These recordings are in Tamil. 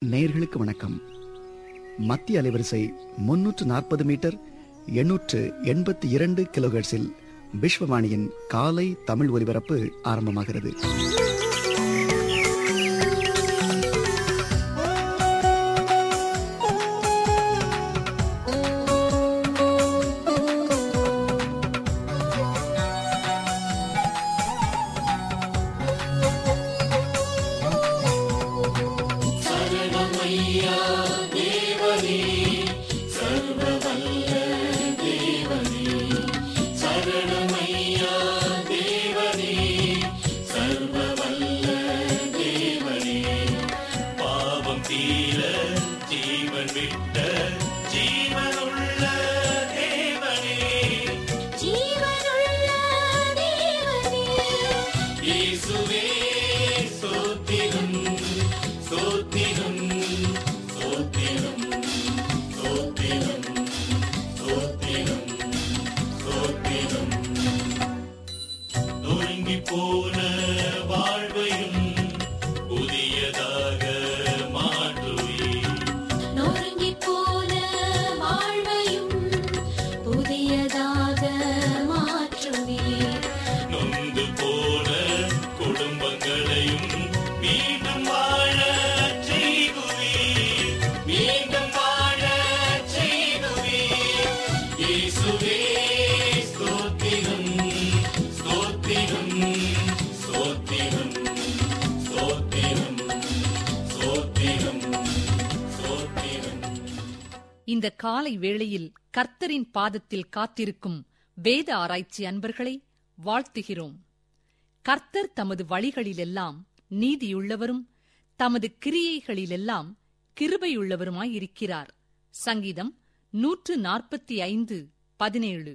நேயர்களுக்கு வணக்கம் மத்திய அலைவரிசை முன்னூற்று நாற்பது மீட்டர் எண்ணூற்று எண்பத்தி இரண்டு கிலோஹெர்ட்ஸில் விஸ்வவாணியின் காலை தமிழ் ஒலிபரப்பு ஆரம்பமாகிறது பாவம் தீர ஜீவன் விட்ட ஜீவனுள்ள தேவனே ஜீவனுள்ள தேவனே இயேசுவே ஸ்தோத்திரம் ஸ்தோத்திரம் ஸ்தோத்திரம் ஸ்தோத்திரம் ஸ்தோத்திரம் ஸ்தோத்திரம் நொறுங்கி போன வாழ்வையும் புதியதாக மாற்றுவீர் நொறுங்கிப் போன வாழ்வையும் புதியதாக மாற்றுவீர் நொந்து போன குடும்பங்களையும் மீண்டும் வாழ செய்குவீர் மீண்டும் வாழ செய்குவீர் இயேசுவே ஸ்தோத்திரம் ஸ்தோத்திரம் ஸ்தோத்திரம் ஸ்தோத்திரம் ஸ்தோத்திரம் ஸ்தோத்திரம் இந்த காலை வேளையில் கர்த்தரின் பாதத்தில் காத்திருக்கும் வேத ஆராய்ச்சி அன்பர்களை வாழ்த்துகிறோம் கர்த்தர் தமது வழிகளிலெல்லாம் நீதியுள்ளவரும் தமது கிரியைகளிலெல்லாம் கிருபையுள்ளவருமாயிருக்கிறார் சங்கீதம் நூற்று நாற்பத்தி ஐந்து பதினேழு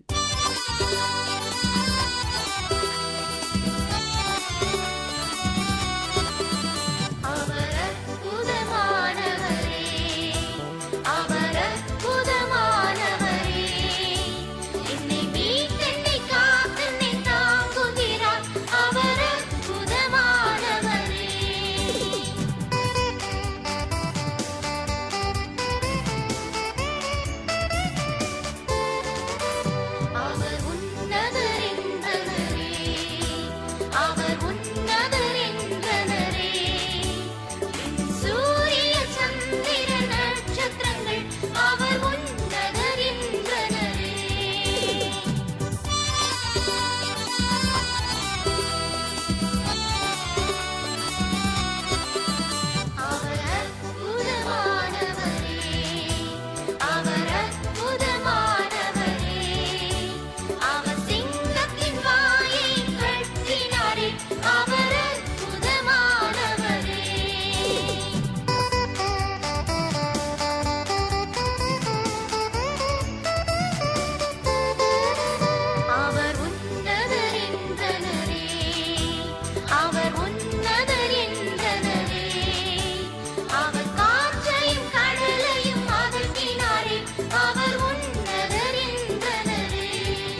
அவர் அற்புதமானவரே அவர் அற்புதமானவரே என்னை மீட்டென்னை காத்தென்னை தாங்குகிறார் அவர் அற்புதமானவரே அவர் உன்னதர் என்றனரே அவர் உன்னதர் என்றனரே சூரிய சந்திர நட்சத்திரங்கள் அவர் உன்னதர் என்றனரே அவர் அற்புதமானவரே அவர் அற்புதமானவரே அவர் சிங்கத்தின் வாயை கட்டினாரே அவர் அற்புதமானவரே அவர் உன்னதர் என்றனரே அவர் உன்னதர் என்றனரே அவர் காற்றையும் கடலையும் அதட்டினாரே அவர் உன்னதர் என்றனரே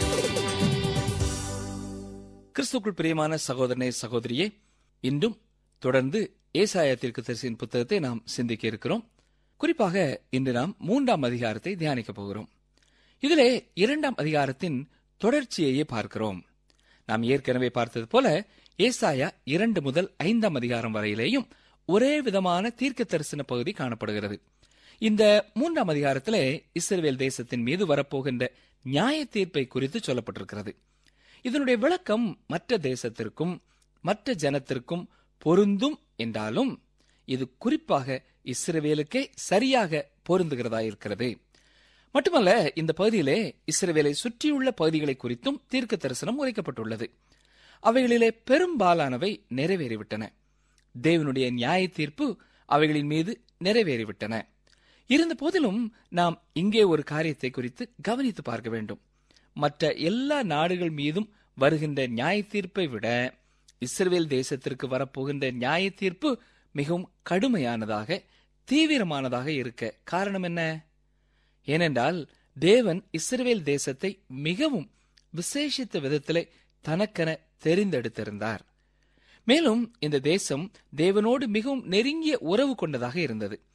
கிறிஸ்துக்குள் பிரியமான சகோதரனே சகோதரியே இன்றும் தொடர்ந்து ஏசாயா தீர்க்கதரிசியின் புத்தகத்தை நாம் சிந்திக்க இருக்கிறோம் குறிப்பாக இன்று நாம் மூன்றாம் அதிகாரத்தை தியானிக்கப் போகிறோம் இதிலே இரண்டாம் அதிகாரத்தின் தொடர்ச்சியையே பார்க்கிறோம் நாம் ஏற்கனவே பார்த்தது போல ஏசாயா இரண்டு முதல் ஐந்தாம் அதிகாரம் வரையிலேயும் ஒரே விதமான தீர்க்க தரிசன பகுதி காணப்படுகிறது இந்த மூன்றாம் அதிகாரத்திலே இஸ்ரவேல் தேசத்தின் மீது வரப்போகின்ற நியாய தீர்ப்பை குறித்து சொல்லப்பட்டிருக்கிறது இதனுடைய விளக்கம் மற்ற தேசத்திற்கும் மற்ற ஜனத்திற்கும் பொருந்தும் என்றாலும் இது குறிப்பாக இஸ்ரவேலுக்கே சரியாக பொருந்துகிறதா இருக்கிறது மட்டுமல்ல இந்த பகுதியிலே இஸ்ரவேலை சுற்றியுள்ள பகுதிகளை குறித்தும் தீர்க்க தரிசனம் உரைக்கப்பட்டுள்ளது அவைகளிலே பெரும்பாலானவை நிறைவேறிவிட்டன தேவனுடைய நியாய தீர்ப்பு அவைகளின் மீது நிறைவேறிவிட்டன இருந்த போதிலும் நாம் இங்கே ஒரு காரியத்தை குறித்து கவனித்து பார்க்க வேண்டும் மற்ற எல்லா நாடுகள் மீதும் வருகின்ற நியாய தீர்ப்பை விட இஸ்ரவேல் தேசத்திற்கு வரப்போகின்ற நியாய தீர்ப்பு மிகவும் கடுமையானதாக தீவிரமானதாக இருக்க காரணம் என்ன ஏனென்றால் தேவன் இஸ்ரவேல் தேசத்தை மிகவும் விசேஷித்த விதத்திலே தனக்கென தெரிந்தெடுத்திருந்தார் மேலும் இந்த தேசம் தேவனோடு மிகவும் நெருங்கிய உறவு கொண்டதாக இருந்தது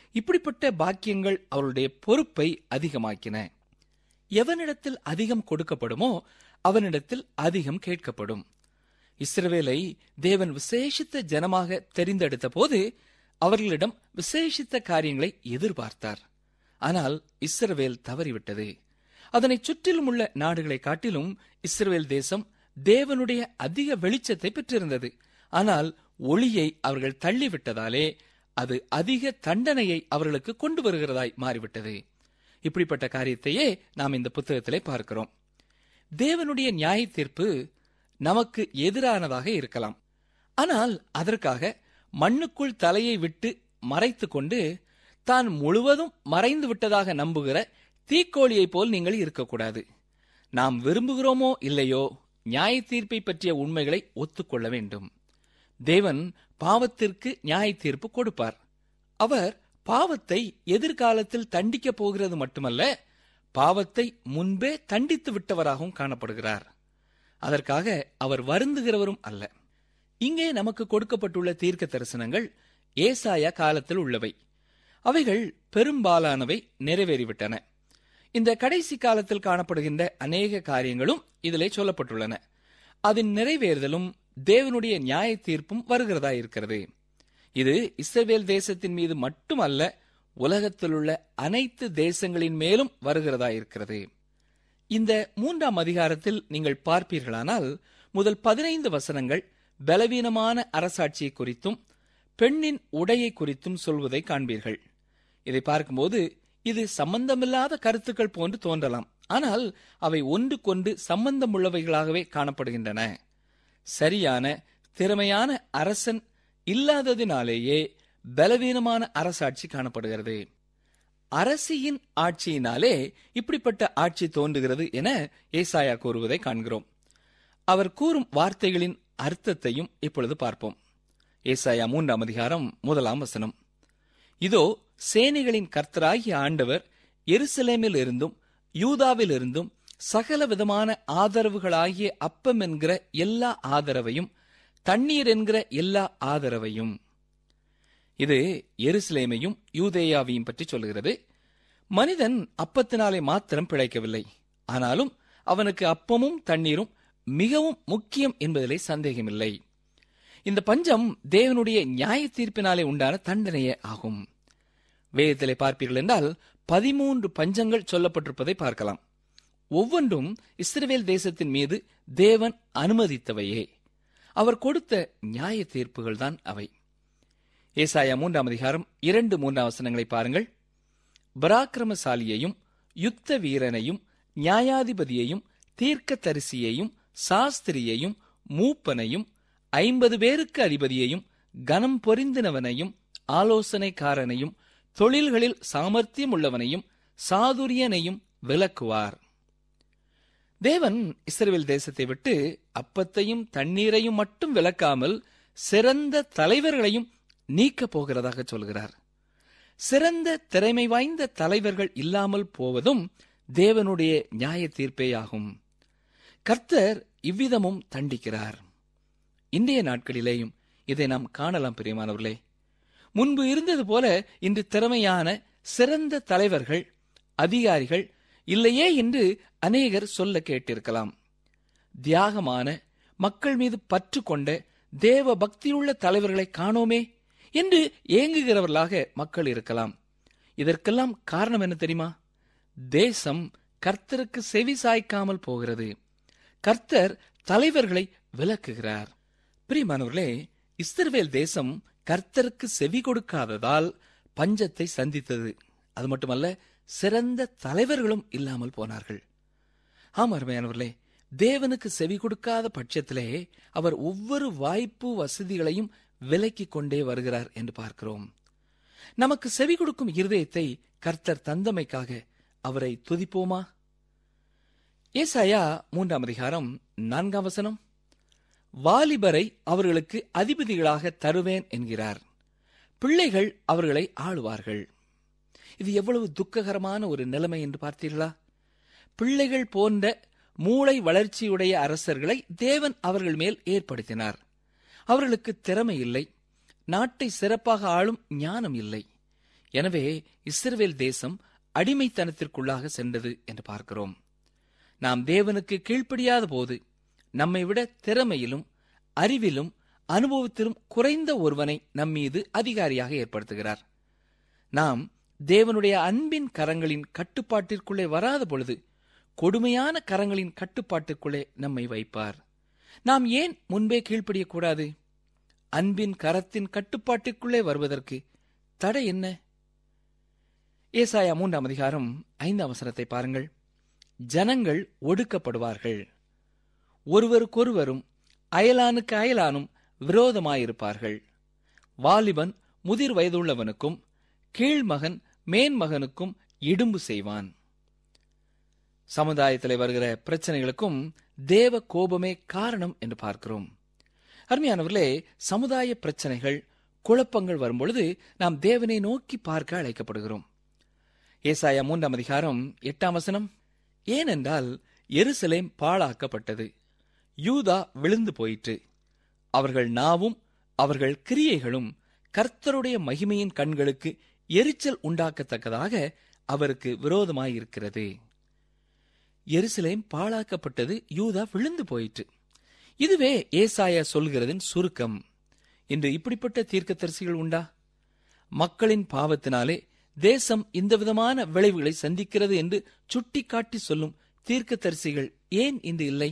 இப்படிப்பட்ட பாக்கியங்கள் அவருடைய பொறுப்பை அதிகமாக்கின எவனிடத்தில் அதிகம் கொடுக்கப்படுமோ அவனிடத்தில் அதிகம் கேட்கப்படும் இஸ்ரவேலை தேவன் விசேஷித்த ஜனமாக தெரிந்தெடுத்த போது அவர்களிடம் விசேஷித்த காரியங்களை எதிர்பார்த்தார் ஆனால் இஸ்ரவேல் தவறிவிட்டது அதனைச் சுற்றிலும் உள்ள நாடுகளை காட்டிலும் இஸ்ரவேல் தேசம் தேவனுடைய அதிக வெளிச்சத்தை பெற்றிருந்தது ஆனால் ஒளியை அவர்கள் தள்ளிவிட்டதாலே அது அதிக தண்டனையை அவர்களுக்கு கொண்டு வருகிறதாய் மாறிவிட்டது இப்படிப்பட்ட காரியத்தையே நாம் இந்த புத்தகத்திலே பார்க்கிறோம் தேவனுடைய நியாய தீர்ப்பு நமக்கு எதிரானதாக இருக்கலாம் ஆனால் அதற்காக மண்ணுக்குள் தலையை விட்டு மறைத்துக் கொண்டு தான் முழுவதும் மறைந்து விட்டதாக நம்புகிற தீக்கோழியைப் போல் நீங்கள் இருக்கக்கூடாது நாம் விரும்புகிறோமோ இல்லையோ நியாய தீர்ப்பை பற்றிய உண்மைகளை ஒத்துக்கொள்ள வேண்டும் தேவன் பாவத்திற்கு நியாய தீர்ப்பு கொடுப்பார் அவர் பாவத்தை எதிர்காலத்தில் தண்டிக்கப் போகிறது மட்டுமல்ல பாவத்தை முன்பே தண்டித்து விட்டவராகவும் காணப்படுகிறார் அதற்காக அவர் வருந்துகிறவரும் அல்ல இங்கே நமக்கு கொடுக்கப்பட்டுள்ள தீர்க்க தரிசனங்கள் ஏசாயா காலத்தில் உள்ளவை அவைகள் பெரும்பாலானவை நிறைவேறிவிட்டன இந்த கடைசி காலத்தில் காணப்படுகின்ற அநேக காரியங்களும் இதிலே சொல்லப்பட்டுள்ளன அதன் நிறைவேறுதலும் தேவனுடைய நியாய தீர்ப்பும் வருகிறதா இருக்கிறது இது இஸ்ரவேல் தேசத்தின் மீது மட்டுமல்ல உலகத்திலுள்ள அனைத்து தேசங்களின் மேலும் வருகிறதா இருக்கிறது இந்த மூன்றாம் அதிகாரத்தில் நீங்கள் பார்ப்பீர்களானால் முதல் பதினைந்து வசனங்கள் பலவீனமான அரசாட்சியை குறித்தும் பெண்ணின் உடையை குறித்தும் சொல்வதை காண்பீர்கள் இதை பார்க்கும்போது இது சம்பந்தமில்லாத கருத்துக்கள் போன்று தோன்றலாம் ஆனால் அவை ஒன்றுக்கொண்டு சம்பந்தமுள்ளவைகளாகவே காணப்படுகின்றன சரியான திறமையான அரசன் இல்லாததினாலேயே பலவீனமான அரசாட்சி காணப்படுகிறது அரசியின் ஆட்சியினாலே இப்படிப்பட்ட ஆட்சி தோன்றுகிறது என ஏசாயா கூறுவதை காண்கிறோம் அவர் கூறும் வார்த்தைகளின் அர்த்தத்தையும் இப்பொழுது பார்ப்போம் ஏசாயா மூன்றாம் அதிகாரம் முதலாம் வசனம் இதோ சேனைகளின் கர்த்தராகிய ஆண்டவர் எருசலேமில் இருந்தும் யூதாவில் இருந்தும் சகல விதமான ஆதரவுகளாகிய அப்பம் என்கிற எல்லா ஆதரவையும் தண்ணீர் என்கிற எல்லா ஆதரவையும் இது எருசலேமையும் யூதேயாவையும் பற்றி சொல்லுகிறது மனிதன் அப்பத்தினாலே மாத்திரம் பிழைக்கவில்லை ஆனாலும் அவனுக்கு அப்பமும் தண்ணீரும் மிகவும் முக்கியம் என்பதிலே சந்தேகமில்லை இந்த பஞ்சம் தேவனுடைய நியாய தீர்ப்பினாலே உண்டான தண்டனையே ஆகும் வேதத்திலே பார்ப்பீர்கள் என்றால் பதிமூன்று பஞ்சங்கள் சொல்லப்பட்டிருப்பதை பார்க்கலாம் ஒவ்வொன்றும் இஸ்ரவேல் தேசத்தின் மீது தேவன் அனுமதித்தவையே அவர் கொடுத்த நியாய தீர்ப்புகள் தான் அவை ஏசாயா மூன்றாம் அதிகாரம் இரண்டு மூன்றாம் வசனங்களை பாருங்கள் பராக்கிரமசாலியையும் யுத்த வீரனையும் நியாயாதிபதியையும் தீர்க்கதரிசியையும் சாஸ்திரியையும் மூப்பனையும் ஐம்பது பேருக்கு அதிபதியையும் கனம் பொரிந்தினவனையும் ஆலோசனைக்காரனையும் தொழில்களில் சாமர்த்தியம் உள்ளவனையும் சாதுரியனையும் விலக்குவார் தேவன் இஸ்ரேல் தேசத்தை விட்டு அப்பத்தையும் தண்ணீரையும் மட்டும் விலக்காமல் சிறந்த தலைவர்களையும் நீக்கப் போகிறதாக சொல்கிறார் சிறந்த திறமை வாய்ந்த தலைவர்கள் இல்லாமல் போவதும் தேவனுடைய நியாய தீர்ப்பேயாகும் கர்த்தர் இவ்விதமும் தண்டிக்கிறார் இன்றைய நாட்களிலேயும் இதை நாம் காணலாம் பிரியமானவர்களே முன்பு இருந்தது போல இன்று திறமையான சிறந்த தலைவர்கள் அதிகாரிகள் இல்லையே என்று அநேகர் சொல்ல கேட்டிருக்கலாம் தியாகமான மக்கள் மீது பற்று கொண்ட தேவ பக்தியுள்ள தலைவர்களை காணோமே என்று ஏங்குகிறவர்களாக மக்கள் இருக்கலாம் இதற்கெல்லாம் காரணம் என்ன தெரியுமா தேசம் கர்த்தருக்கு செவி சாய்க்காமல் போகிறது கர்த்தர் தலைவர்களை விலக்குகிறார் பிரியமானவர்களே இஸ்ரவேல் தேசம் கர்த்தருக்கு செவி கொடுக்காததால் பஞ்சத்தை சந்தித்தது அது மட்டுமல்ல சிறந்த தலைவர்களும் இல்லாமல் போனார்கள் ஆம் அருமையானவர்களே தேவனுக்கு செவி கொடுக்காத பட்சத்திலே அவர் ஒவ்வொரு வாய்ப்பு வசதிகளையும் விலக்கிக் கொண்டே வருகிறார் என்று பார்க்கிறோம் நமக்கு செவி கொடுக்கும் இருதயத்தை கர்த்தர் தந்தமைக்காக அவரை துதிப்போமா ஏசாயா மூன்றாம் அதிகாரம் நான்காம் வசனம் வாலிபரை அவர்களுக்கு அதிபதிகளாக தருவேன் என்கிறார் பிள்ளைகள் அவர்களை ஆளுவார்கள் இது எவ்வளவு துக்ககரமான ஒரு நிலைமை என்று பார்த்தீர்களா பிள்ளைகள் போன்ற மூளை வளர்ச்சியுடைய அரசர்களை தேவன் அவர்கள் மேல் ஏற்படுத்தினார் அவர்களுக்கு திறமை இல்லை நாட்டை சிறப்பாக ஆளும் ஞானம் இல்லை எனவே இஸ்ரவேல் தேசம் அடிமைத்தனத்திற்குள்ளாக சென்றது என்று பார்க்கிறோம் நாம் தேவனுக்கு கீழ்ப்படியாத போது நம்மை விட திறமையிலும் அறிவிலும் அனுபவத்திலும் குறைந்த ஒருவனை நம்மீது அதிகாரியாக ஏற்படுத்துகிறார் நாம் தேவனுடைய அன்பின் கரங்களின் கட்டுப்பாட்டிற்குள்ளே வராத பொழுது கொடுமையான கரங்களின் கட்டுப்பாட்டிற்குள்ளே நம்மை வைப்பார் நாம் ஏன் முன்பே கீழ்ப்படியக்கூடாது அன்பின் கரத்தின் கட்டுப்பாட்டிற்குள்ளே வருவதற்கு தடை என்ன ஏசாயா மூன்றாம் அதிகாரம் ஐந்தாம் அவசரத்தை பாருங்கள் ஜனங்கள் ஒடுக்கப்படுவார்கள் ஒருவருக்கொருவரும் அயலானுக்கு அயலானும் விரோதமாயிருப்பார்கள் வாலிபன் முதிர் வயதுள்ளவனுக்கும் கீழ்மகன் மேன்மகனுக்கும் இடும்பு செய்வான் சமுதாயத்தில் வருகிற பிரச்சனைகளுக்கும் தேவ கோபமே காரணம் என்று பார்க்கிறோம் அருமையானவர்களே சமுதாய பிரச்சனைகள் குழப்பங்கள் வரும்பொழுது நாம் தேவனை நோக்கி பார்க்க அழைக்கப்படுகிறோம் ஏசாயா மூன்றாம் அதிகாரம் எட்டாம் வசனம் ஏனென்றால் எருசலேம் பாழாக்கப்பட்டது யூதா விழுந்து போயிற்று அவர்கள் நாவும் அவர்கள் கிரியைகளும் கர்த்தருடைய மகிமையின் கண்களுக்கு எரிச்சல் உண்டாக்கத்தக்கதாக அவருக்கு விரோதமாயிருக்கிறது எருசலேம் பாழாக்கப்பட்டது யூதா விழுந்து போயிற்று இதுவே ஏசாயா சொல்கிறதின் சுருக்கம் இன்று இப்படிப்பட்ட தீர்க்கதரிசிகள் உண்டா மக்களின் பாவத்தினாலே தேசம் இந்த விதமான விளைவுகளை சந்திக்கிறது என்று சுட்டிக்காட்டி சொல்லும் தீர்க்கதரிசிகள் ஏன் இன்று இல்லை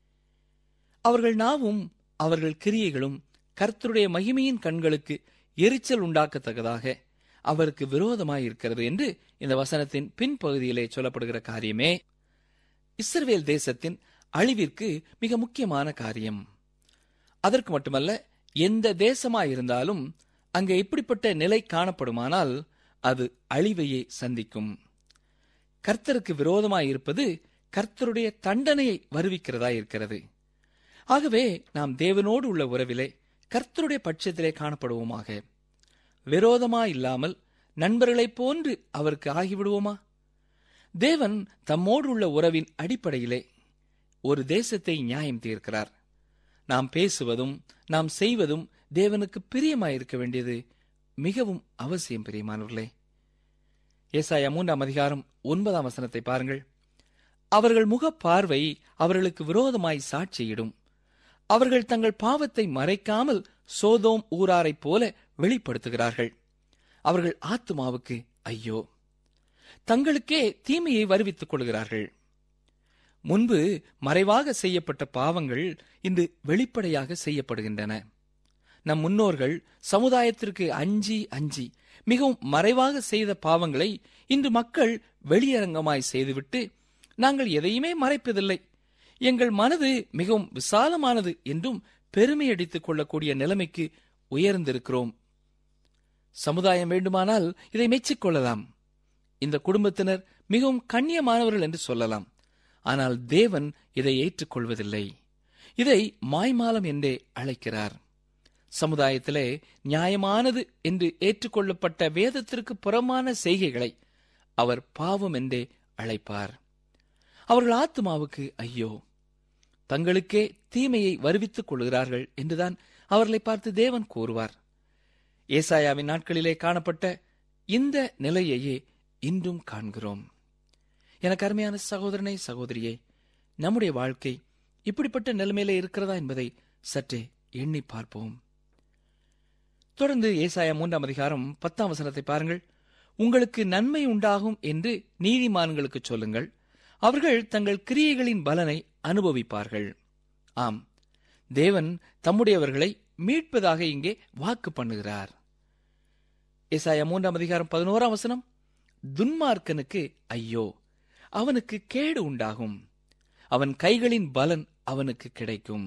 அவர்கள் நாவும் அவர்கள் கிரியைகளும் கர்த்தருடைய மகிமையின் கண்களுக்கு எரிச்சல் உண்டாக்கத்தக்கதாக அவருக்கு விரோதமாயிருக்கிறது என்று இந்த வசனத்தின் பின்பகுதியிலே சொல்லப்படுகிற காரியமே இஸ்ரவேல் தேசத்தின் அழிவிற்கு மிக முக்கியமான காரியம் அதற்கு மட்டுமல்ல எந்த தேசமாயிருந்தாலும் அங்கே இப்படிப்பட்ட நிலை காணப்படுமானால் அது அழிவையே சந்திக்கும் கர்த்தருக்கு விரோதமாயிருப்பது கர்த்தருடைய தண்டனையை வருவிக்கிறதா இருக்கிறது ஆகவே நாம் தேவனோடு உள்ள உறவிலே கர்த்தருடைய பட்சத்திலே காணப்படுவோமாக விரோதமா இல்லாமல் நண்பர்களைப் போன்று அவருக்கு ஆகிவிடுவோமா தேவன் தம்மோடு உள்ள உறவின் அடிப்படையிலே ஒரு தேசத்தை நியாயம் தீர்க்கிறார் நாம் பேசுவதும் நாம் செய்வதும் தேவனுக்கு பிரியமாயிருக்க வேண்டியது மிகவும் அவசியம் பிரியமானவர்களே ஏசாயா மூன்றாம் அதிகாரம் ஒன்பதாம் வசனத்தை பாருங்கள் அவர்கள் முக பார்வை அவர்களுக்கு விரோதமாய் சாட்சியிடும் அவர்கள் தங்கள் பாவத்தை மறைக்காமல் சோதோம் ஊராரைப் போல வெளிப்படுத்துகிறார்கள் அவர்கள் ஆத்துமாவுக்கு ஐயோ தங்களுக்கே தீமையை வருவித்துக் கொள்கிறார்கள் முன்பு மறைவாக செய்யப்பட்ட பாவங்கள் இன்று வெளிப்படையாக செய்யப்படுகின்றன நம் முன்னோர்கள் சமுதாயத்திற்கு அஞ்சி அஞ்சி மிகவும் மறைவாக செய்த பாவங்களை இன்று மக்கள் வெளியரங்கமாய் செய்துவிட்டு நாங்கள் எதையுமே மறைப்பதில்லை எங்கள் மனது மிகவும் விசாலமானது என்றும் பெருமை அடித்துக் கொள்ளக்கூடிய நிலைமைக்கு உயர்ந்திருக்கிறோம் சமுதாயம் வேண்டுமானால் இதை மெச்சிக்கொள்ளலாம் இந்த குடும்பத்தினர் மிகவும் கண்ணியமானவர்கள் என்று சொல்லலாம் ஆனால் தேவன் இதை ஏற்றுக்கொள்வதில்லை இதை மாய்மாலம் என்றே அழைக்கிறார் சமுதாயத்திலே நியாயமானது என்று ஏற்றுக்கொள்ளப்பட்ட வேதத்திற்கு புறமான செய்கைகளை அவர் பாவம் என்றே அழைப்பார் அவர்கள் ஆத்மாவுக்கு ஐயோ தங்களுக்கே தீமையை வருவித்துக் கொள்கிறார்கள் என்றுதான் அவர்களை பார்த்து தேவன் கூறுவார் ஏசாயாவின் நாட்களிலே காணப்பட்ட இந்த நிலையையே இன்றும் காண்கிறோம் எனக்கு அருமையான சகோதரனை சகோதரியே நம்முடைய வாழ்க்கை இப்படிப்பட்ட நிலைமையிலே இருக்கிறதா என்பதை சற்றே எண்ணி பார்ப்போம் தொடர்ந்து ஏசாயா மூன்றாம் அதிகாரம் பத்தாம் வசனத்தை பாருங்கள் உங்களுக்கு நன்மை உண்டாகும் என்று நீதிமான்களுக்கு சொல்லுங்கள் அவர்கள் தங்கள் கிரியைகளின் பலனை அனுபவிப்பார்கள் ஆம் தேவன் தம்முடையவர்களை மீட்பதாக இங்கே வாக்கு பண்ணுகிறார் ஏசாயா மூன்றாம் அதிகாரம் பதினோராம் வசனம் துன்மார்க்கனுக்கு ஐயோ அவனுக்கு கேடு உண்டாகும் அவன் கைகளின் பலன் அவனுக்கு கிடைக்கும்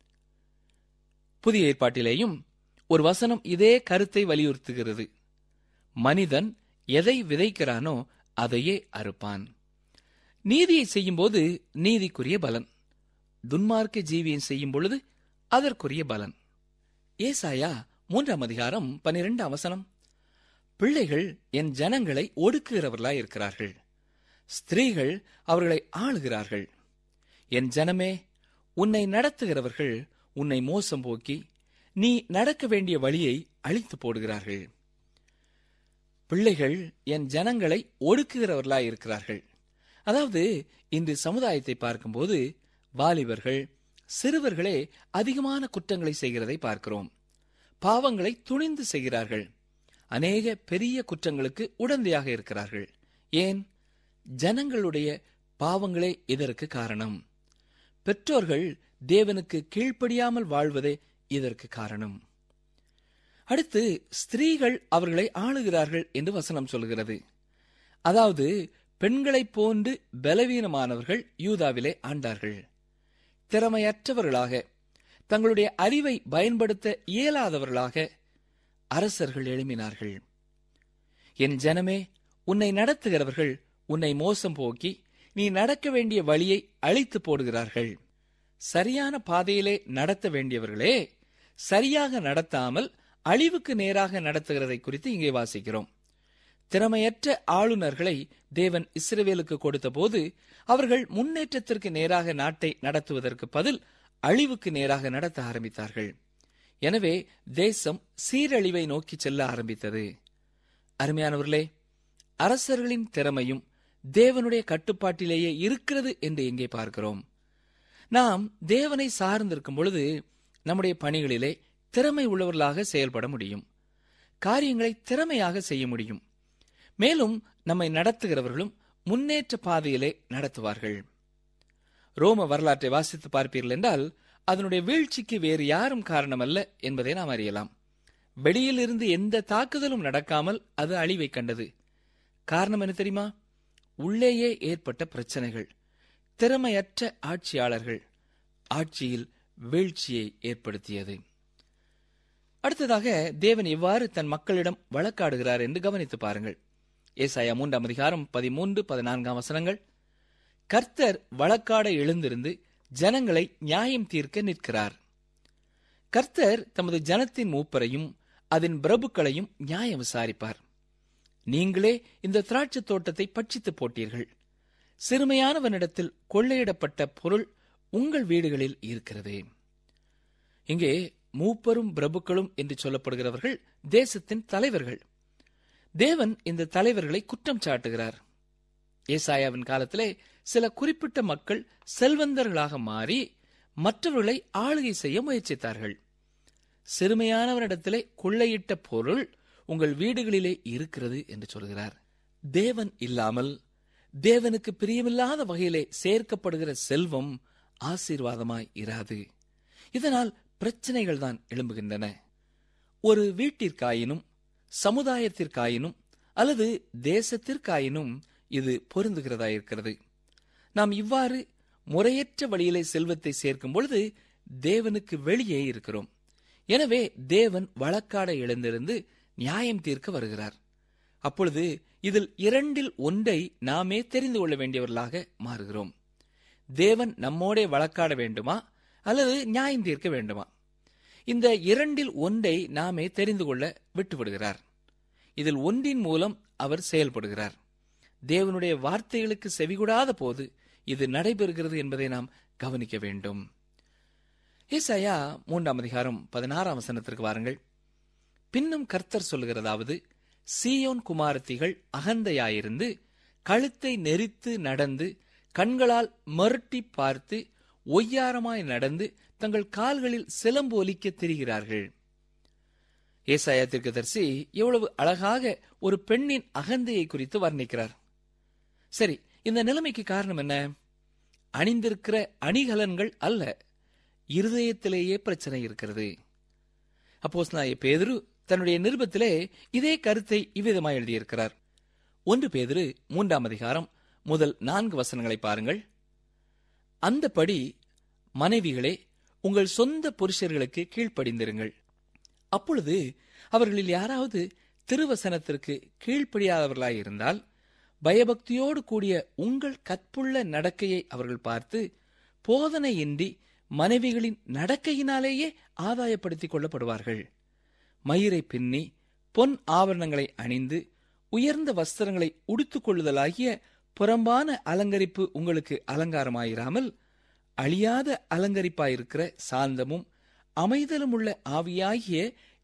புதிய ஏற்பாட்டிலேயும் ஒரு வசனம் இதே கருத்தை வலியுறுத்துகிறது மனிதன் எதை விதைக்கிறானோ அதையே அறுப்பான் நீதியை செய்யும்போது நீதிக்குரிய பலன் துன்மார்க்க ஜீவியம் செய்யும் பொழுது அதற்குரிய பலன் ஏசாயா மூன்றாம் அதிகாரம் பனிரெண்டாம் வசனம் பிள்ளைகள் என் ஜனங்களை ஒடுக்குகிறவர்களாய் இருக்கிறார்கள் ஸ்திரீகள் அவர்களை ஆளுகிறார்கள் என் ஜனமே உன்னை நடத்துகிறவர்கள் உன்னை மோசம் போக்கி நீ நடக்க வேண்டிய வழியை அழித்து போடுகிறார்கள் பிள்ளைகள் என் ஜனங்களை ஒடுக்குகிறவர்களாய் இருக்கிறார்கள் அதாவது இன்று சமுதாயத்தை பார்க்கும்போது வாலிபர்கள் சிறுவர்களே அதிகமான குற்றங்களை செய்கிறதை பார்க்கிறோம் பாவங்களை துணிந்து செய்கிறார்கள் அநேக பெரிய குற்றங்களுக்கு உடந்தையாக இருக்கிறார்கள் ஏன் ஜனங்களுடைய பாவங்களே இதற்கு காரணம் பெற்றோர்கள் தேவனுக்கு கீழ்ப்படியாமல் வாழ்வதே இதற்கு காரணம் அடுத்து ஸ்திரீகள் அவர்களை ஆளுகிறார்கள் என்று வசனம் சொல்கிறது அதாவது பெண்களைப் போன்று பலவீனமானவர்கள் யூதாவிலே ஆண்டார்கள் திறமையற்றவர்களாக தங்களுடைய அறிவை பயன்படுத்த இயலாதவர்களாக அரசர்கள் எழும்பினார்கள் என் ஜனமே உன்னை நடத்துகிறவர்கள் உன்னை மோசம் போக்கி நீ நடக்க வேண்டிய வழியை அழித்து போடுகிறார்கள் சரியான பாதையிலே நடத்த வேண்டியவர்களே சரியாக நடத்தாமல் அழிவுக்கு நேராக நடத்துகிறதை குறித்து இங்கே வாசிக்கிறோம் திறமையற்ற ஆளுநர்களை தேவன் இஸ்ரவேலுக்கு கொடுத்தபோது அவர்கள் முன்னேற்றத்திற்கு நேராக நாட்டை நடத்துவதற்கு பதில் அழிவுக்கு நேராக நடத்த ஆரம்பித்தார்கள் எனவே தேசம் சீரழிவை நோக்கி செல்ல ஆரம்பித்தது அருமையானவர்களே அரசர்களின் திறமையும் தேவனுடைய கட்டுப்பாட்டிலேயே இருக்கிறது என்று எங்கே பார்க்கிறோம் நாம் தேவனை சார்ந்திருக்கும் பொழுது நம்முடைய பணிகளிலே திறமை உள்ளவர்களாக செயல்பட முடியும் காரியங்களை திறமையாக செய்ய முடியும் மேலும் நம்மை நடத்துகிறவர்களும் முன்னேற்ற பாதையிலே நடத்துவார்கள் ரோம வரலாற்றை வாசித்து பார்ப்பீர்கள் என்றால் அதனுடைய வீழ்ச்சிக்கு வேறு யாரும் காரணமல்ல என்பதை நாம் அறியலாம் வெளியில் இருந்து எந்த தாக்குதலும் நடக்காமல் அது அழிவை கண்டது காரணம் என்ன தெரியுமா உள்ளேயே ஏற்பட்ட பிரச்சனைகள் திறமையற்ற ஆட்சியாளர்கள் ஆட்சியில் வீழ்ச்சியை ஏற்படுத்தியது அடுத்ததாக தேவன் எவ்வாறு தன் மக்களிடம் வழக்காடுகிறார் என்று கவனித்து பாருங்கள் ஏசாயா மூன்றாம் அதிகாரம் பதிமூன்று பதினான்காம் வசனங்கள் கர்த்தர் வழக்காட எழுந்திருந்து ஜனங்களை நியாயம் தீர்க்க நிற்கிறார் கர்த்தர் தமது ஜனத்தின் மூப்பரையும் அதன் பிரபுக்களையும் நியாயம் விசாரிப்பார் நீங்களே இந்த திராட்சை தோட்டத்தை பட்சித்து போட்டீர்கள் சிறுமையானவனிடத்தில் கொள்ளையிடப்பட்ட பொருள் உங்கள் வீடுகளில் இருக்கிறது இங்கே மூப்பரும் பிரபுக்களும் என்று சொல்லப்படுகிறவர்கள் தேசத்தின் தலைவர்கள் தேவன் இந்த தலைவர்களை குற்றம் சாட்டுகிறார் ஏசாயாவின் காலத்திலே சில குறிப்பிட்ட மக்கள் செல்வந்தர்களாக மாறி மற்றவர்களை ஆளுகை செய்ய முயற்சித்தார்கள் சிறுமையானவரிடத்திலே கொள்ளையிட்ட பொருள் உங்கள் வீடுகளிலே இருக்கிறது என்று சொல்கிறார் தேவன் இல்லாமல் தேவனுக்கு பிரியமில்லாத வகையிலே சேர்க்கப்படுகிற செல்வம் ஆசீர்வாதமாய் இராது இதனால் பிரச்சனைகள் தான் எழும்புகின்றன ஒரு வீட்டிற்காயினும் சமுதாயத்திற்காயினும் அல்லது தேசத்திற்காயினும் இது பொருந்துகிறதா இருக்கிறது நாம் இவ்வாறு முறையற்ற வழியிலே செல்வத்தை சேர்க்கும் பொழுது தேவனுக்கு வெளியே இருக்கிறோம் எனவே தேவன் வழக்காட எழுந்திருந்து நியாயம் தீர்க்க வருகிறார் அப்பொழுது இதில் இரண்டில் ஒன்றை நாமே தெரிந்து கொள்ள வேண்டியவர்களாக மாறுகிறோம் தேவன் நம்மோடே வழக்காட வேண்டுமா அல்லது நியாயம் தீர்க்க வேண்டுமா இந்த இரண்டில் ஒன்றை நாமே தெரிந்து கொள்ள விட்டுவிடுகிறார் இதில் ஒன்றின் மூலம் அவர் செயல்படுகிறார் தேவனுடைய வார்த்தைகளுக்கு செவிகூடாத போது இது நடைபெறுகிறது என்பதை நாம் கவனிக்க வேண்டும் ஏசாயா மூன்றாம் அதிகாரம் பதினாறாம் வசனத்திற்கு வாருங்கள் பின்னும் கர்த்தர் சொல்கிறதாவது சீயோன் குமாரத்திகள் அகந்தையாயிருந்து கழுத்தை நெரித்து நடந்து கண்களால் மருட்டி பார்த்து ஒய்யாரமாய் நடந்து தங்கள் கால்களில் சிலம்பு ஒலிக்க திரிகிறார்கள் ஏசாயா தீர்க்கதரிசி எவ்வளவு அழகாக ஒரு பெண்ணின் அகந்தையை குறித்து வர்ணிக்கிறார் சரி இந்த நிலைமைக்கு காரணம் என்ன அணிந்திருக்கிற அணிகலன்கள் அல்ல இருதயத்திலேயே பிரச்சனை இருக்கிறது அப்போஸ் பேதுரு தன்னுடைய நிருபத்திலே இதே கருத்தை இவ்விதமாய் எழுதியிருக்கிறார் ஒன்று பேதுரு மூன்றாம் அதிகாரம் முதல் நான்கு வசனங்களை பாருங்கள் அந்தபடி மனைவிகளே உங்கள் சொந்த புருஷர்களுக்கு கீழ்ப்படிந்திருங்கள் அப்பொழுது அவர்களில் யாராவது திருவசனத்திற்கு கீழ்ப்படியாதவர்களாயிருந்தால் பயபக்தியோடு கூடிய உங்கள் கற்புள்ள நடக்கையை அவர்கள் பார்த்து போதனையின்றி மனைவிகளின் நடக்கையினாலேயே ஆதாயப்படுத்திக் கொள்ளப்படுவார்கள் மயிரை பின்னி பொன் ஆபரணங்களை அணிந்து உயர்ந்த வஸ்திரங்களை உடுத்துக் கொள்ளுதலாகிய புறம்பான அலங்கரிப்பு உங்களுக்கு அலங்காரமாயிராமல் அழியாத அலங்கரிப்பாயிருக்கிற சாந்தமும் அமைதலும் உள்ள ஆவியாகிய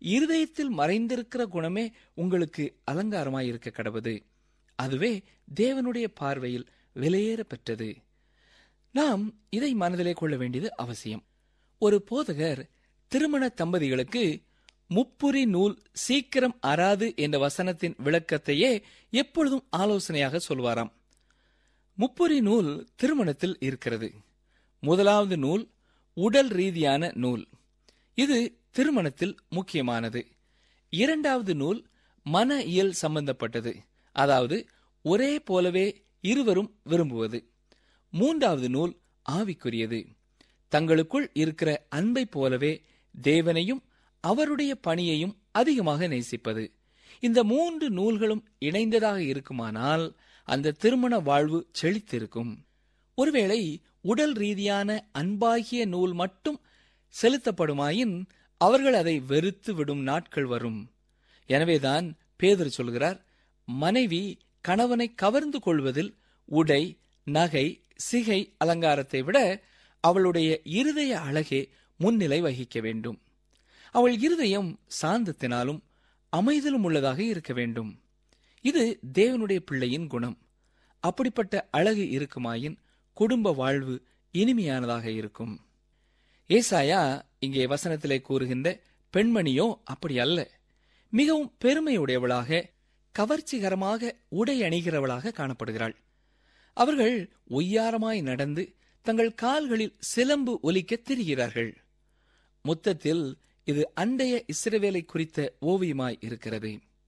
இருதயத்தில் மறைந்திருக்கிற குணமே உங்களுக்கு அலங்காரமாய் இருக்க கடவுது அதுவே தேவனுடைய பார்வையில் விலையேற பெற்றது நாம் இதை மனதிலே கொள்ள வேண்டியது அவசியம் ஒரு போதகர் திருமண தம்பதிகளுக்கு முப்புரி நூல் சீக்கிரம் அறாது என்ற வசனத்தின் விளக்கத்தையே எப்பொழுதும் ஆலோசனையாக சொல்வாராம் முப்புரி நூல் திருமணத்தில் இருக்கிறது முதலாவது நூல் உடல் ரீதியான நூல் இது திருமணத்தில் முக்கியமானது இரண்டாவது நூல் மன இயல் சம்பந்தப்பட்டது அதாவது ஒரே போலவே இருவரும் விரும்புவது மூன்றாவது நூல் ஆவிக்குரியது தங்களுக்குள் இருக்கிற அன்பை போலவே தேவனையும் அவருடைய பணியையும் அதிகமாக நேசிப்பது இந்த மூன்று நூல்களும் இணைந்ததாக இருக்குமானால் அந்த திருமண வாழ்வு செழித்திருக்கும் ஒருவேளை உடல் ரீதியான அன்பாகிய நூல் மட்டும் செலுத்தப்படுமாயின் அவர்கள் அதை வெறுத்து விடும் நாட்கள் வரும் எனவேதான் பேதர் சொல்கிறார் மனைவி கணவனை கவர்ந்து கொள்வதில் உடை நகை சிகை அலங்காரத்தை விட அவளுடைய இருதய அழகே முன்னிலை வகிக்க வேண்டும் அவள் இருதயம் சாந்தத்தினாலும் அமைதலும் உள்ளதாக இருக்க வேண்டும் இது தேவனுடைய பிள்ளையின் குணம் அப்படிப்பட்ட அழகு இருக்குமாயின் குடும்ப வாழ்வு இனிமையானதாக இருக்கும் ஏசாயா இங்கே வசனத்திலே கூறுகின்ற பெண்மணியோ அப்படி அல்ல மிகவும் பெருமையுடையவளாக கவர்ச்சிகரமாக உடை அணிகிறவளாக காணப்படுகிறாள் அவர்கள் ஒய்யாரமாய் நடந்து தங்கள் கால்களில் சிலம்பு ஒலிக்க திரிகிறார்கள் மொத்தத்தில் இது அண்டைய இஸ்ரவேலை குறித்த ஓவியமாய் இருக்கிறது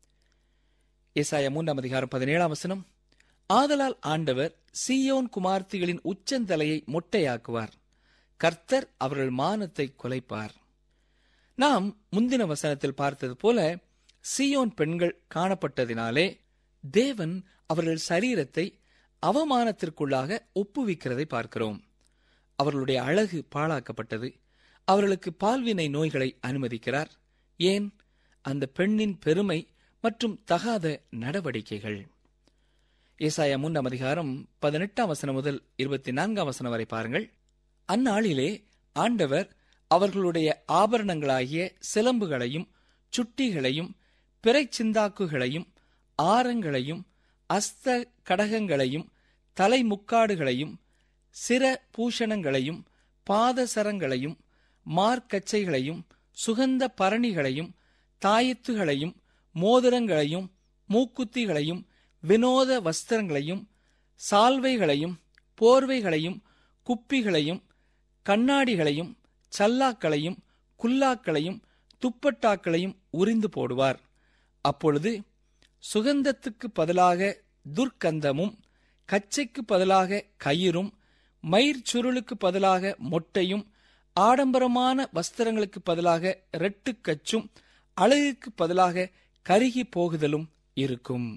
ஏசாயா மூன்றாம் அதிகாரம் பதினேழாம் வசனம் ஆதலால் ஆண்டவர் சீயோன் குமார்த்திகளின் உச்சந்தலையை மொட்டையாக்குவார் கர்த்தர் அவர்கள் மானத்தை குலைப்பார் நாம் முந்தின வசனத்தில் பார்த்தது போல சீயோன் பெண்கள் காணப்பட்டதினாலே தேவன் அவர்கள் சரீரத்தை அவமானத்திற்குள்ளாக ஒப்புவிக்கிறதை பார்க்கிறோம் அவர்களுடைய அழகு பாழாக்கப்பட்டது அவர்களுக்கு பால்வினை நோய்களை அனுமதிக்கிறார் ஏன் அந்த பெண்ணின் பெருமை மற்றும் தகாத நடவடிக்கைகள் ஏசாயா மூன்றாம் அதிகாரம் பதினெட்டாம் வசனம் முதல் இருபத்தி நான்காம் வசனம் வரை பாருங்கள் அந்நாளிலே ஆண்டவர் அவர்களுடைய ஆபரணங்களாகிய சிலம்புகளையும் சுட்டிகளையும் பிறைச்சிந்தாக்குகளையும் ஆரங்களையும் அஸ்த கடகங்களையும் தலைமுக்காடுகளையும் சிர பூஷணங்களையும் பாதசரங்களையும் மார்க்கச்சைகளையும் சுகந்த பரணிகளையும் தாயத்துகளையும் மோதிரங்களையும் மூக்குத்திகளையும் வினோத வஸ்திரங்களையும் சால்வைகளையும் போர்வைகளையும் குப்பிகளையும் கண்ணாடிகளையும் சல்லாக்களையும் குல்லாக்களையும் துப்பட்டாக்களையும் உரிந்து போடுவார் அப்பொழுது சுகந்தத்துக்கு பதிலாக துர்க்கந்தமும் கச்சைக்கு பதிலாக கயிறும் மயிர் சுருளுக்கு பதிலாக மொட்டையும் ஆடம்பரமான வஸ்திரங்களுக்கு பதிலாக ரெட்டுக்கச்சும் அழகுக்கு பதிலாக கருகி போகுதலும் இருக்கும்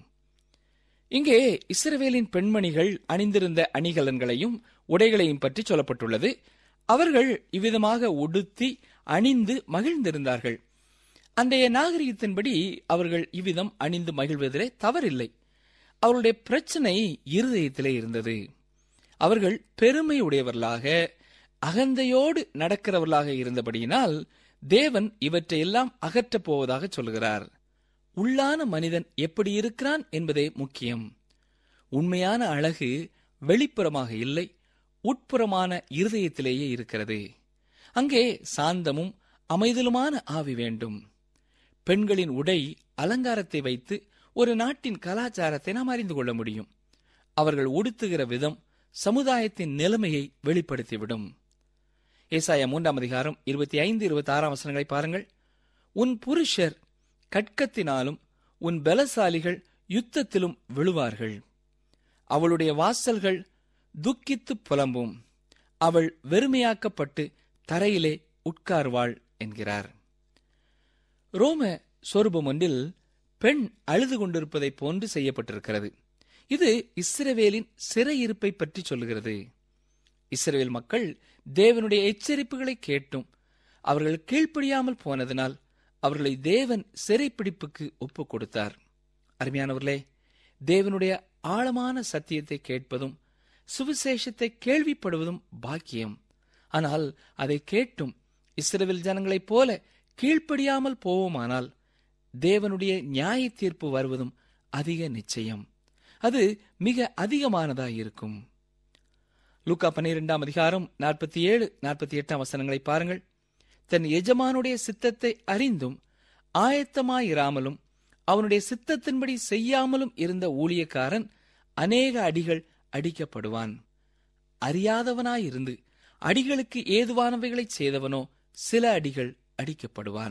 இங்கே இஸ்ரவேலின் பெண்மணிகள் அணிந்திருந்த அணிகலன்களையும் உடைகளையும் பற்றி சொல்லப்பட்டுள்ளது அவர்கள் இவ்விதமாக உடுத்தி அணிந்து மகிழ்ந்திருந்தார்கள் அன்றைய நாகரிகத்தின்படி அவர்கள் இவ்விதம் அணிந்து மகிழ்வதிலே தவறில்லை அவருடைய பிரச்சனை இருதயத்திலே இருந்தது அவர்கள் பெருமையுடையவர்களாக அகந்தையோடு நடக்கிறவர்களாக இருந்தபடியினால் தேவன் இவற்றையெல்லாம் அகற்றப் போவதாக சொல்கிறார் உள்ளான மனிதன் எப்படி இருக்கிறான் என்பதே முக்கியம் உண்மையான அழகு வெளிப்புறமாக இல்லை உட்புறமான இருதயத்திலேயே இருக்கிறது அங்கே சாந்தமும் அமைதலுமான ஆவி வேண்டும் பெண்களின் உடை அலங்காரத்தை வைத்து ஒரு நாட்டின் கலாச்சாரத்தை நாம் அறிந்து கொள்ள முடியும் அவர்கள் உடுத்துகிற விதம் சமுதாயத்தின் நிலைமையை வெளிப்படுத்திவிடும் ஏசாயா மூன்றாம் அதிகாரம் இருபத்தி ஐந்து இருபத்தி ஆறாம் வசனங்களை பாருங்கள் உன் புருஷர் கட்கத்தினாலும் உன் பலசாலிகள் யுத்தத்திலும் விழுவார்கள் அவளுடைய வாசல்கள் துக்கித்து புலம்பும் அவள் வெறுமையாக்கப்பட்டு தரையிலே உட்கார்வாள் என்கிறார் ரோம சொரூபம் ஒன்றில் பெண் அழுது கொண்டிருப்பதைப் போன்று செய்யப்பட்டிருக்கிறது இது இஸ்ரவேலின் சிறையிருப்பை பற்றி சொல்லுகிறது இஸ்ரவேல் மக்கள் தேவனுடைய எச்சரிப்புகளை கேட்டும் அவர்கள் கீழ்ப்படியாமல் போனதினால் அவர்களை தேவன் சிறைப்பிடிப்புக்கு ஒப்புக் கொடுத்தார் அருமையானவர்களே தேவனுடைய ஆழமான சத்தியத்தை கேட்பதும் சுவிசேஷத்தை கேள்விப்படுவதும் பாக்கியம் ஆனால் அதை கேட்டும் இஸ்ரவேல் ஜனங்களைப் போல கீழ்ப்படியாமல் போவோமானால் தேவனுடைய நியாய தீர்ப்பு வருவதும் அதிக நிச்சயம் அது மிக அதிகமானதாயிருக்கும் லூக்கா பன்னிரெண்டாம் அதிகாரம் நாற்பத்தி ஏழு நாற்பத்தி எட்டாம் வசனங்களை பாருங்கள் தன் எஜமானுடைய சித்தத்தை அறிந்தும் ஆயத்தமாயிராமலும் அவனுடைய சித்தத்தின்படி செய்யாமலும் இருந்த ஊழியக்காரன் அநேக அடிகள் அடிக்கப்படுவான் அறியாதவனாயிருந்து அடிகளுக்கு ஏதுவானவைகளைச் செய்தவனோ சில அடிகள் அடிக்கப்படுவான்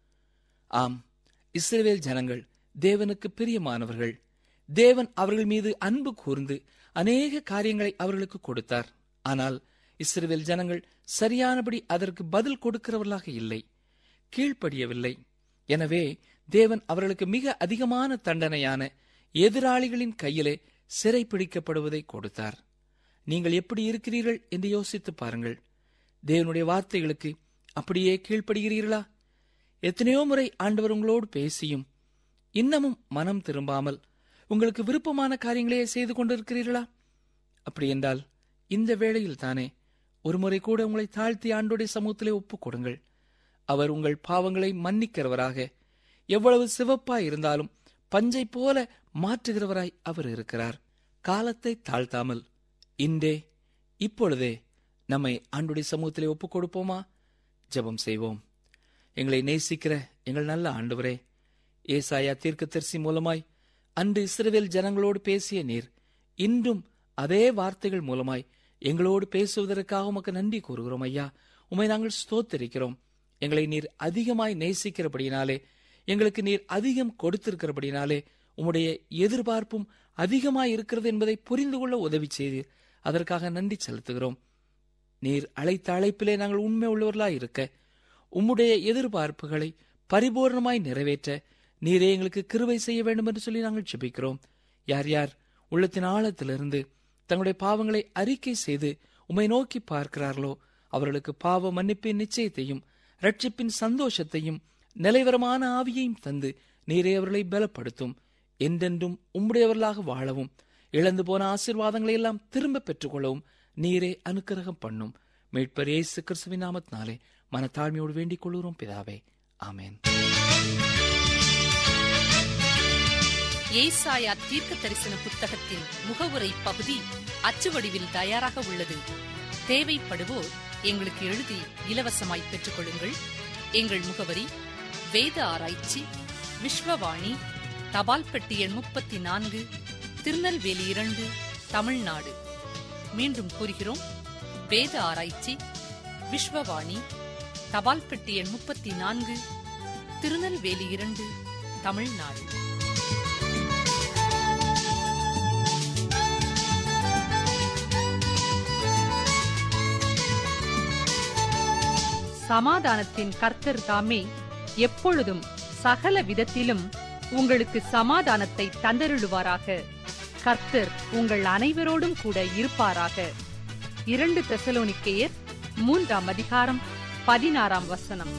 ஆம் இஸ்ரவேல் ஜனங்கள் தேவனுக்கு பிரியமானவர்கள் தேவன் அவர்கள் மீது அன்பு கூர்ந்து அநேக காரியங்களை அவர்களுக்கு கொடுத்தார் ஆனால் இஸ்ரவேல் ஜனங்கள் சரியானபடி அதற்கு பதில் கொடுக்கிறவர்களாக இல்லை கீழ்ப்படியவில்லை எனவே தேவன் அவர்களுக்கு மிக அதிகமான தண்டனையான எதிராளிகளின் கையிலே சிறைப்பிடிக்கப்படுவதை கொடுத்தார் நீங்கள் எப்படி இருக்கிறீர்கள் என்று யோசித்து பாருங்கள் தேவனுடைய வார்த்தைகளுக்கு அப்படியே கீழ்ப்படுகிறீர்களா எத்தனையோ முறை ஆண்டவர் உங்களோடு பேசியும் இன்னமும் மனம் திரும்பாமல் உங்களுக்கு விருப்பமான காரியங்களையே செய்து கொண்டிருக்கிறீர்களா அப்படி என்றால் இந்த வேளையில் தானே ஒரு முறை கூட உங்களை தாழ்த்தி ஆண்டோடைய சமூகத்திலே ஒப்புக் கொடுங்கள் அவர் உங்கள் பாவங்களை மன்னிக்கிறவராக எவ்வளவு சிவப்பாய் இருந்தாலும் பஞ்சை போல மாற்றுகிறவராய் அவர் இருக்கிறார் காலத்தை தாழ்த்தாமல் இன்றே இப்பொழுதே நம்மை ஆண்டுடைய சமூகத்திலே ஒப்புக் கொடுப்போமா ஜெபம் செய்வோம் எங்களை நேசிக்கிற எங்கள் நல்ல ஆண்டவரே ஏசாயா தீர்க்கதரிசி மூலமாய் அன்று இஸ்ரவேல் ஜனங்களோடு பேசிய நீர் இன்றும் அதே வார்த்தைகள் மூலமாய் எங்களோடு பேசுவதற்காக உமக்கு நன்றி கூறுகிறோம் ஐயா உமை நாங்கள் ஸ்தோத்தரிக்கிறோம் எங்களை நீர் அதிகமாய் நேசிக்கிறபடினாலே எங்களுக்கு நீர் அதிகம் கொடுத்திருக்கிறபடினாலே உம்முடைய எதிர்பார்ப்பும் அதிகமாய் இருக்கிறது என்பதை புரிந்து கொள்ள உதவி செய்து அதற்காக நன்றி செலுத்துகிறோம் நீர் அழைத்த அழைப்பிலே நாங்கள் உண்மை உள்ளவர்களாய் இருக்க உம்முடைய எதிர்பார்ப்புகளை பரிபூர்ணமாய் நிறைவேற்ற நீரே எங்களுக்கு கிருவை செய்ய வேண்டும் என்று சொல்லி நாங்கள் ஜெபிக்கிறோம் யார் யார் உள்ளத்தின் ஆழத்திலிருந்து தங்களுடைய பாவங்களை அறிக்கை செய்து உம்மை நோக்கி பார்க்கிறார்களோ அவர்களுக்கு பாவ மன்னிப்பின் நிச்சயத்தையும் ரட்சிப்பின் சந்தோஷத்தையும் நிலைவரமான ஆவியையும் தந்து நீரே அவர்களை பலப்படுத்தும் என்றென்றும் உம்முடையவர்களாக வாழவும் இழந்து போன ஆசீர்வாதங்களை எல்லாம் திரும்ப பெற்றுக்கொள்ளவும் நீரே அனுக்கிரகம் பண்ணும் மீட்பர் இயேசு கிறிஸ்துவின் நாமத்தினாலே மனத்தாழ்மையோடு வேண்டிக் கொள்கிறோம் பிதாவே ஆமென் ஏசாயா தீர்க்க தரிசன புத்தகத்தின் முகவுரை பகுதி அச்சு வடிவில் தயாராக உள்ளது தேவைப்படுவோர் எங்களுக்கு எழுதி இலவசமாய் பெற்றுக்கொள்ளுங்கள் எங்கள் முகவரி வேத ஆராய்ச்சி விஸ்வவாணி தபால் பெட்டி எண் முப்பத்தி நான்கு திருநெல்வேலி இரண்டு தமிழ்நாடு மீண்டும் கூறுகிறோம் வேத ஆராய்ச்சி விஸ்வவாணி தபால் பெட்டி எண் முப்பத்தி நான்கு திருநெல்வேலி இரண்டு தமிழ்நாடு சமாதானத்தின் கர்த்தர் தாமே எப்பொழுதும் சகல விதத்திலும் உங்களுக்கு சமாதானத்தை தந்தருளுவாராக கர்த்தர் உங்கள் அனைவரோடும் கூட இருப்பாராக இரண்டு தெசலோனிக்கேயர் மூன்றாம் அதிகாரம் பதினாறாம் வசனம்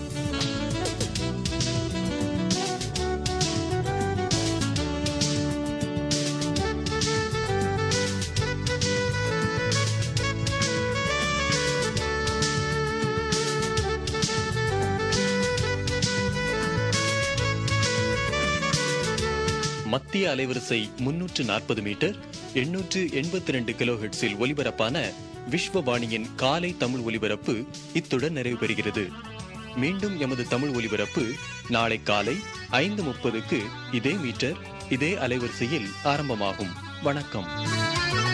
மத்திய அலைவரிசை முன்னூற்று நாற்பது மீட்டர் எண்ணூற்று எண்பத்தி ரெண்டு கிலோஹெட்ஸில் ஒலிபரப்பான விஸ்வவாணியின் காலை தமிழ் ஒலிபரப்பு இத்துடன் நிறைவு பெறுகிறது மீண்டும் எமது தமிழ் ஒலிபரப்பு நாளை காலை ஐந்து முப்பதுக்கு இதே மீட்டர் இதே அலைவரிசையில் ஆரம்பமாகும் வணக்கம்